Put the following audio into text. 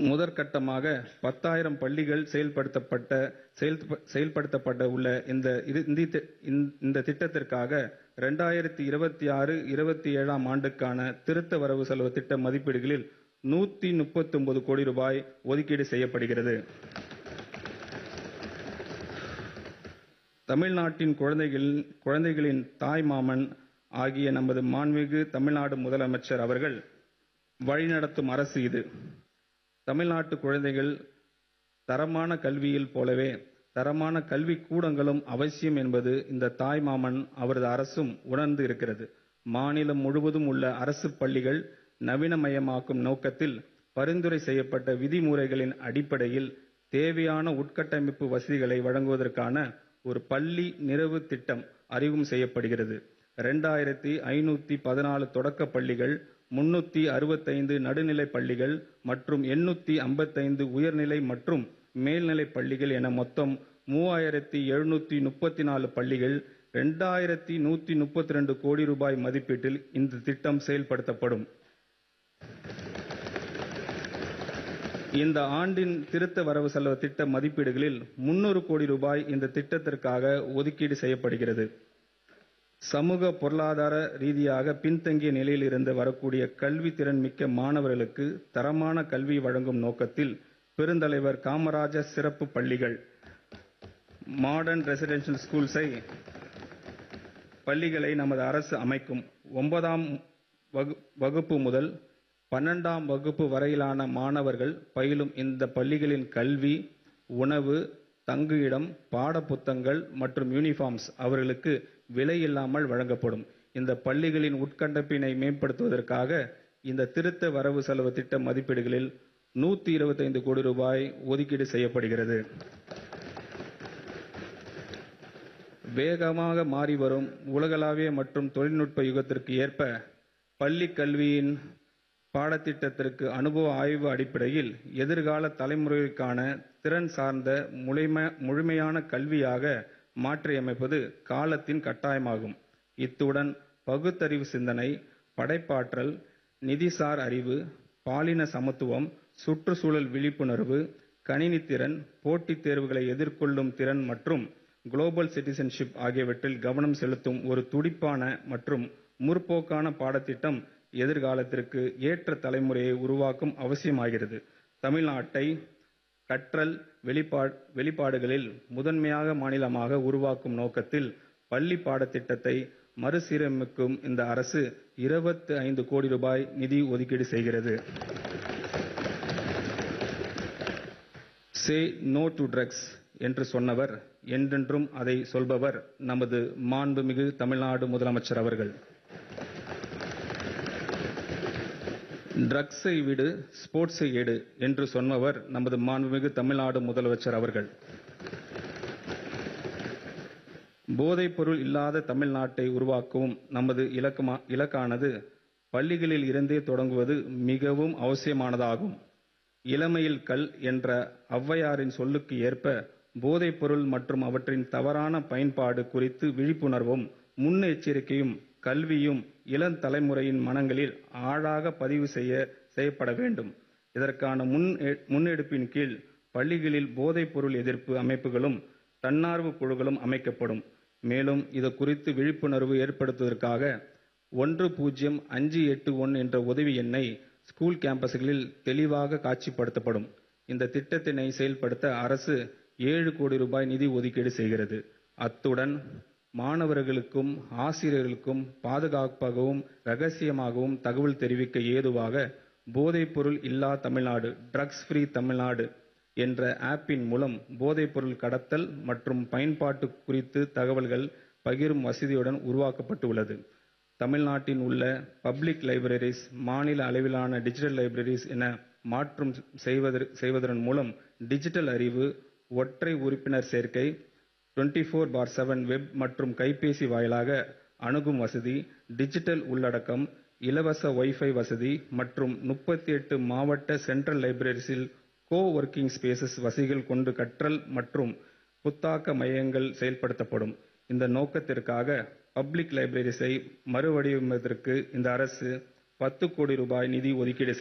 முதற்கட்டமாக பத்தாயிரம் பள்ளிகள் செயல்படுத்தப்பட்ட செயல்ப- செயல்படுத்தப்பட உள்ள இந்த இது- இந்த தி- இந்த திட்டத்திற்காக ரெண்டாயிரத்தி இருபத்தி ஆறு இருபத்தி ஏழாம் ஆண்டுக்கான திருத்த வரவு செலவு திட்ட மதிப்பீடுகளில் நூத்தி முப்பத்தி ஒன்பது கோடி ரூபாய் ஒதுக்கீடு செய்யப்படுகிறது தமிழ்நாட்டின் குழந்தைகள் குழந்தைகளின் தாய் மாமன் ஆகிய நமது மாண்புமிகு தமிழ்நாடு முதலமைச்சர் அவர்கள் வழிநடத்தும் அரசு இது தமிழ்நாட்டு குழந்தைகள் தரமான கல்வியில் போலவே தரமான கல்வி கூடங்களும் அவசியம் என்பது இந்த தாய் மாமன் அவரது அரசும் உணர்ந்து இருக்கிறது மாநிலம் முழுவதும் உள்ள அரசு பள்ளிகள் நவீனமயமாக்கும் நோக்கத்தில் பரிந்துரை செய்யப்பட்ட விதிமுறைகளின் அடிப்படையில் தேவையான உட்கட்டமைப்பு வசதிகளை வழங்குவதற்கான ஒரு பள்ளி நிறைவு திட்டம் அறிமுகம் செய்யப்படுகிறது ரெண்டாயிரத்தி ஐநூத்தி பதினாலு தொடக்க பள்ளிகள் முன்னூத்தி அறுபத்தைந்து நடுநிலை பள்ளிகள் மற்றும் எண்ணூத்தி ஐம்பத்தைந்து உயர்நிலை மற்றும் மேல்நிலை பள்ளிகள் என மொத்தம் மூவாயிரத்தி எழுநூத்தி முப்பத்தி நாலு பள்ளிகள் ரெண்டாயிரத்தி நூத்தி முப்பத்தி ரெண்டு கோடி ரூபாய் மதிப்பீட்டில் இந்த திட்டம் செயல்படுத்தப்படும் இந்த ஆண்டின் திருத்த வரவு செலவு திட்ட மதிப்பீடுகளில் முன்னூறு கோடி ரூபாய் இந்த திட்டத்திற்காக ஒதுக்கீடு செய்யப்படுகிறது சமூக பொருளாதார ரீதியாக பின்தங்கிய நிலையில் இருந்து வரக்கூடிய கல்வி திறன் மிக்க மாணவர்களுக்கு தரமான கல்வி வழங்கும் நோக்கத்தில் பெருந்தலைவர் காமராஜர் சிறப்பு பள்ளிகள் மாடர்ன் ரெசிடென்ஷியல் ஸ்கூல்ஸை பள்ளிகளை நமது அரசு அமைக்கும் ஒன்பதாம் வகு- வகுப்பு முதல் பன்னெண்டாம் வகுப்பு வரையிலான மாணவர்கள் பயிலும் இந்த பள்ளிகளின் கல்வி உணவு தங்குயிடம் பாடப்புத்தகங்கள் மற்றும் யூனிஃபார்ம்ஸ் அவர்களுக்கு விலை இல்லாமல் வழங்கப்படும் இந்த பள்ளிகளின் உட்கட்டமைப்பினை மேம்படுத்துவதற்காக இந்த திருத்த வரவு செலவு திட்ட மதிப்பீடுகளில் நூத்தி இருபத்தைந்து கோடி ரூபாய் ஒதுக்கீடு செய்யப்படுகிறது வேகமாக மாறி வரும் உலகளாவிய மற்றும் தொழில்நுட்ப யுகத்திற்கு ஏற்ப பள்ளி கல்வியின் பாடத்திட்டத்திற்கு அனுபவ ஆய்வு அடிப்படையில் எதிர்கால தலைமுறைக்கான திறன் சார்ந்த முழுமை முழுமையான கல்வியாக மாற்றியமைப்பது காலத்தின் கட்டாயமாகும் இத்துடன் பகுத்தறிவு சிந்தனை படைப்பாற்றல் நிதிசார் அறிவு பாலின சமத்துவம் சுற்றுச்சூழல் விழிப்புணர்வு கணினித்திறன் போட்டித் தேர்வுகளை எதிர்கொள்ளும் திறன் மற்றும் குளோபல் சிட்டிசன்ஷிப் ஆகியவற்றில் கவனம் செலுத்தும் ஒரு துடிப்பான மற்றும் முற்போக்கான பாடத்திட்டம் எதிர்காலத்திற்கு ஏற்ற தலைமுறையை உருவாக்கும் அவசியமாகிறது தமிழ்நாட்டை கற்றல் வெளிப்பா- வெளிப்பாடுகளில் முதன்மையாக மாநிலமாக உருவாக்கும் நோக்கத்தில் பள்ளி பாடத்திட்டத்தை மறுசீரமைக்கும் இந்த அரசு இருபத்தி ஐந்து கோடி ரூபாய் நிதி ஒதுக்கீடு செய்கிறது சே நோ டு ட்ரக்ஸ் என்று சொன்னவர் என்றென்றும் அதை சொல்பவர் நமது மாண்புமிகு தமிழ்நாடு முதலமைச்சர் அவர்கள் ட்ரக்ஸை விடு ஸ்போர்ட்ஸை எடு என்று சொன்னவர் நமது மாண்புமிகு தமிழ்நாடு முதலமைச்சர் அவர்கள் போதைப் பொருள் இல்லாத தமிழ்நாட்டை உருவாக்கவும் நமது இலக்கமா இலக்கானது பள்ளிகளில் இருந்தே தொடங்குவது மிகவும் அவசியமானதாகும் இளமையில் கல் என்ற ஔவையாரின் சொல்லுக்கு ஏற்ப போதைப் பொருள் மற்றும் அவற்றின் தவறான பயன்பாடு குறித்து விழிப்புணர்வும் முன்னெச்சரிக்கையும் கல்வியும் இளம் தலைமுறையின் மனங்களில் ஆழாக பதிவு செய்ய செய்யப்பட வேண்டும் இதற்கான முன் முன்னெடுப்பின் கீழ் பள்ளிகளில் போதைப் பொருள் எதிர்ப்பு அமைப்புகளும் தன்னார்வ குழுக்களும் அமைக்கப்படும் மேலும் இது குறித்து விழிப்புணர்வு ஏற்படுத்துவதற்காக ஒன்று பூஜ்ஜியம் அஞ்சு எட்டு ஒன் என்ற உதவி எண்ணை ஸ்கூல் கேம்பஸ்களில் தெளிவாக காட்சிப்படுத்தப்படும் இந்த திட்டத்தினை செயல்படுத்த அரசு ஏழு கோடி ரூபாய் நிதி ஒதுக்கீடு செய்கிறது அத்துடன் மாணவர்களுக்கும் ஆசிரியர்களுக்கும் பாதுகாப்பாகவும் ரகசியமாகவும் தகவல் தெரிவிக்க ஏதுவாக போதைப்பொருள் இல்லா தமிழ்நாடு ட்ரக்ஸ் ஃப்ரீ தமிழ்நாடு என்ற ஆப்பின் மூலம் போதைப்பொருள் கடத்தல் மற்றும் பயன்பாட்டு குறித்து தகவல்கள் பகிரும் வசதியுடன் உருவாக்கப்பட்டுள்ளது தமிழ்நாட்டின் உள்ள பப்ளிக் லைப்ரரிஸ் மாநில அளவிலான டிஜிட்டல் லைப்ரரிஸ் என மாற்றம் செய்வதற் செய்வதன் மூலம் டிஜிட்டல் அறிவு ஒற்றை உறுப்பினர் சேர்க்கை 24 ஃபோர் பார் செவன் வெப் மற்றும் கைபேசி வாயிலாக அணுகும் வசதி டிஜிட்டல் உள்ளடக்கம் இலவச வைஃபை வசதி மற்றும் முப்பத்தி எட்டு மாவட்ட சென்ட்ரல் லைப்ரரிஸில் கோ ஒர்க்கிங் ஸ்பேசஸ் வசதிகள் கொண்டு கற்றல் மற்றும் புத்தாக்க மையங்கள் செயல்படுத்தப்படும் இந்த நோக்கத்திற்காக பப்ளிக் லைப்ரரிஸை மறுவடிவமைப்பதற்கு இந்த அரசு பத்து கோடி ரூபாய் நிதி ஒதுக்கீடு